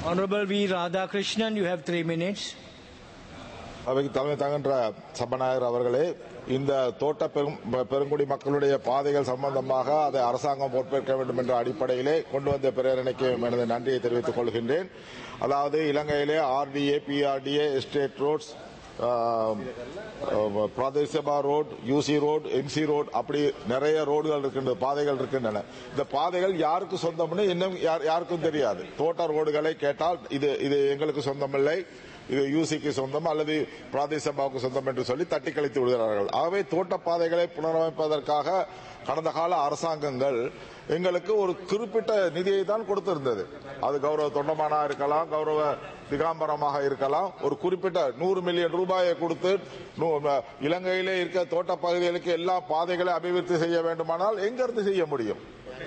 Honorable V. Radhakrishnan, you have three minutes. அவைக்கு தலைமை தாங்கின்ற சபாநாயகர் அவர்களே இந்த தோட்ட பெரும் பெருங்குடி மக்களுடைய பாதைகள் சம்பந்தமாக அதை அரசாங்கம் பொறுப்பேற்க வேண்டும் என்ற அடிப்படையிலே கொண்டு வந்த பிரேரணைக்கு எனது நன்றியை தெரிவித்துக் கொள்கின்றேன் அதாவது இலங்கையிலே ஆர்டிஏ பிஆர்டிஏ எஸ்டேட் ரோட்ஸ் பிரதேசபா road UC road MC road அப்படி நிறைய ரோடுகள் இருக்கின்றது பாதைகள் இருக்கின்றன இந்த பாதைகள் யாருக்கு சொந்தம்னு இன்னும் யார்- யாருக்கும் தெரியாது தோட்ட ரோடுகளை கேட்டால் இது இது எங்களுக்கு சொந்தமில்லை இது யூசிக்கு சொந்தம் அல்லது பிராதேசபாவுக்கு சொந்தம் என்று சொல்லி தட்டி கழித்து விடுகிறார்கள் ஆகவே தோட்ட பாதைகளை புனரமைப்பதற்காக கடந்த கால அரசாங்கங்கள் எங்களுக்கு ஒரு குறிப்பிட்ட நிதியை தான் கொடுத்திருந்தது அது கௌரவ தொண்டமானா இருக்கலாம் கௌரவ திகாம்பரமாக இருக்கலாம் ஒரு குறிப்பிட்ட நூறு மில்லியன் ரூபாயை கொடுத்து நூ- இலங்கையிலே இருக்க தோட்ட பகுதிகளுக்கு எல்லா பாதைகளை அபிவிருத்தி செய்ய வேண்டுமானால் எங்கிருந்து செய்ய முடியும்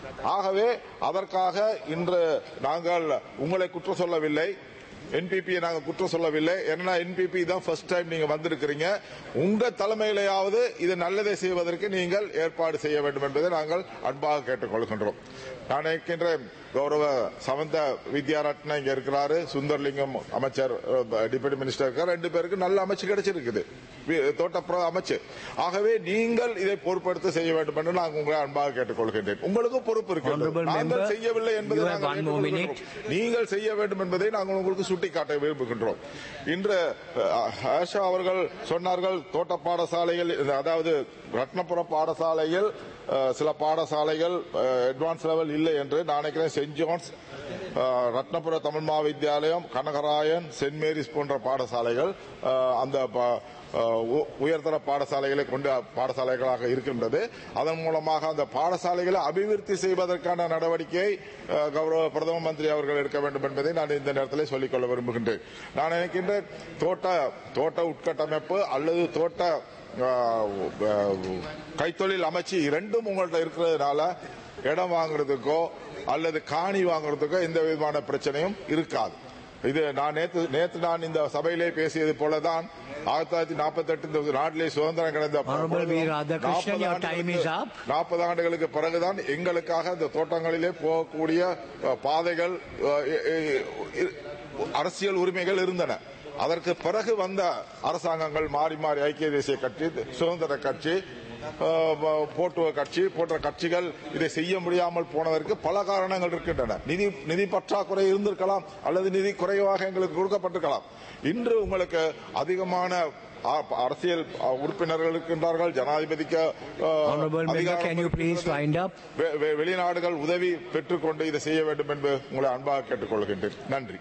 ஆகவே அதற்காக இன்று நாங்கள் உங்களை குற்றம் சொல்லவில்லை என்பிபியை நாங்க குற்றம் சொல்லவில்லை ஏன்னா என்பிபி தான் ஃபர்ஸ்ட் டைம் நீங்க வந்திருக்கிறீங்க உங்க தலைமையிலேயாவது இது நல்லதை செய்வதற்கு நீங்கள் ஏற்பாடு செய்ய வேண்டும் என்பதை நாங்கள் அன்பாக கேட்டுக்கொள்கின்றோம் நான் நினைக்கின்ற கௌரவ சமந்த வித்யாரத்னா இங்க இருக்கிறாரு சுந்தர்லிங்கம் அமைச்சர் டிப்யூட்டி மினிஸ்டர் இருக்கார் ரெண்டு பேருக்கு நல்ல அமைச்சு கிடைச்சிருக்குது வி- தோட்டப்புற அமைச்சு ஆகவே நீங்கள் இதை பொறுப்படுத்த செய்ய வேண்டும் என்று நான் உங்களை அன்பாக கேட்டுக்கொள்கின்றேன் உங்களுக்கும் பொறுப்பு இருக்கிறது Honorable நாங்கள் member, செய்யவில்லை என்பதை you have நாங்கள் one more ஏற்றுக்கொள்கின்றோம். நீங்கள் செய்ய வேண்டும் என்பதை நாங்கள் உங்களுக்கு சுட்டிக்காட்ட விரும்புகின்றோம் இன்று அஹ், ஆஷா அவர்கள் சொன்னார்கள் தோட்ட பாடசாலைகள் அதாவது ரத்னபுர பாடசாலையில் அஹ், சில பாடசாலைகள் அட்வான்ஸ் லெவல் இல்லை என்று நான் நினைக்கிறேன் சென்ட் ஜான்ஸ் அஹ், ரத்னபுர தமிழ் மகாவித்யாலயம் கனகராயன் சென்ட் மேரிஸ் போன்ற பாடசாலைகள் அஹ், அந்த ப- அஹ், உ- உயர்தர பாடசாலைகளை கொண்ட பாடசாலைகளாக இருக்கின்றது அதன் மூலமாக அந்த பாடசாலைகளை அபிவிருத்தி செய்வதற்கான நடவடிக்கையை அஹ், கௌரவ பிரதம மந்திரி அவர்கள் எடுக்க வேண்டும் என்பதை நான் இந்த நேரத்தில் சொல்லிக்கொள்ள விரும்புகின்றேன் நான் நினைக்கின்றேன் தோட்ட தோட்ட உட்கட்டமைப்பு அல்லது தோட்ட அஹ், அஹ், கைத்தொழில் அமைச்சு இரண்டும் உங்கள்ட்ட இருக்கிறதுனால இடம் வாங்குறதுக்கோ அல்லது காணி வாங்குறதுக்கோ எந்த விதமான பிரச்சனையும் இருக்காது இது நான் நேத்து நேத்து நான் இந்த சபையிலே பேசியது போலதான் ஆயிரத்தி தொள்ளாயிரத்தி நாற்பத்தி எட்டு இந்த நாட்டிலே சுதந்திரம் கிடைந்த Honorable V. Radhakrishnan, your time is up. நாற்பது ஆண்டுகளுக்கு பிறகுதான் எங்களுக்காக இந்த தோட்டங்களிலே போகக்கூடிய அஹ், பாதைகள் அஹ், இ- இ- இ- அரசியல் உரிமைகள் இருந்தன அதற்கு பிறகு வந்த அரசாங்கங்கள் மாறி மாறி ஐக்கிய தேசிய கட்சி சுதந்திர கட்சி அஹ், ப- போட்டுவ கட்சி போன்ற கட்சிகள் இதை செய்ய முடியாமல் போனதற்கு பல காரணங்கள் இருக்கின்றன நிதி நிதி பற்றாக்குறை இருந்திருக்கலாம் அல்லது நிதி குறைவாக எங்களுக்கு கொடுக்கப்பட்டிருக்கலாம் இன்று உங்களுக்கு அதிகமான அ- அரசியல் அ, உறுப்பினர்கள் இருக்கின்றார்கள் ஜனாதிபதிக்கு அஹ், Honorable member, அதிகாரம் can you please இருக்கின்றது. wind up? வெ- வெ- வெளிநாடுகள் உதவி பெற்றுக்கொண்டு இதை செய்ய வேண்டும் என்று உங்களை அன்பாக கேட்டுக்கொள்கின்றேன் நன்றி